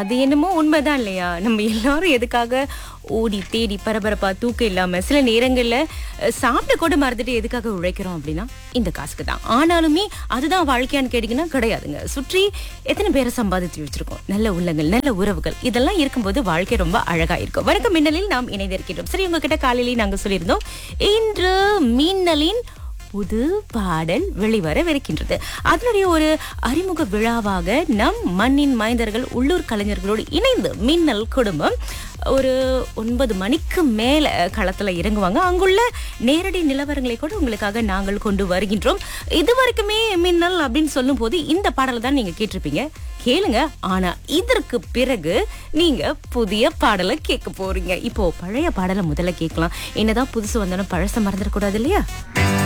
அது என்னமோ உண்மைதான் இல்லையா நம்ம எல்லாரும் எதுக்காக ஓடி தேடி பரபரப்பா தூக்கம் இல்லாம சில நேரங்கள்ல அஹ், சாப்பிட்டு கூட மறந்துட்டு எதுக்காக உழைக்கிறோம் அப்படின்னா இந்த காசுக்கு தான் ஆனாலுமே அதுதான் வாழ்க்கையான்னு கேட்டீங்கன்னா கிடையாதுங்க சுற்றி எத்தனை பேரை சம்பாதிச்சு வச்சிருக்கோம் நல்ல உள்ளங்கள் நல்ல உறவுகள் இதெல்லாம் இருக்கும்போது வாழ்க்கை ரொம்ப அழகா இருக்கும் வணக்கம் மின்னலில் நாம் இணைந்திருக்கிறோம் சரி உங்ககிட்ட காலையிலேயே நாங்க சொல்லியிருந்தோம் இன்று மின்னலின் புது பாடல் வெளிவரவிருக்கின்றது அதனுடைய ஒரு அறிமுக விழாவாக நம் மண்ணின் மைந்தர்கள் உள்ளூர் கலைஞர்களோடு இணைந்து மின்னல் குடும்பம் ஒரு ஒன்பது மணிக்கு மேல களத்துல இறங்குவாங்க அங்குள்ள நேரடி நிலவரங்களை கூட உங்களுக்காக நாங்கள் கொண்டு வருகின்றோம் இது வரைக்குமே மின்னல் அப்படின்னு சொல்லும் போது இந்த பாடலை தான் நீங்க கேட்டிருப்பீங்க கேளுங்க ஆனா இதற்கு பிறகு நீங்க புதிய பாடலை கேட்க போறீங்க இப்போ பழைய பாடலை முதல்ல கேட்கலாம் என்னதான் புதுசு வந்தாலும் பழச மறந்துடக்கூடாது இல்லையா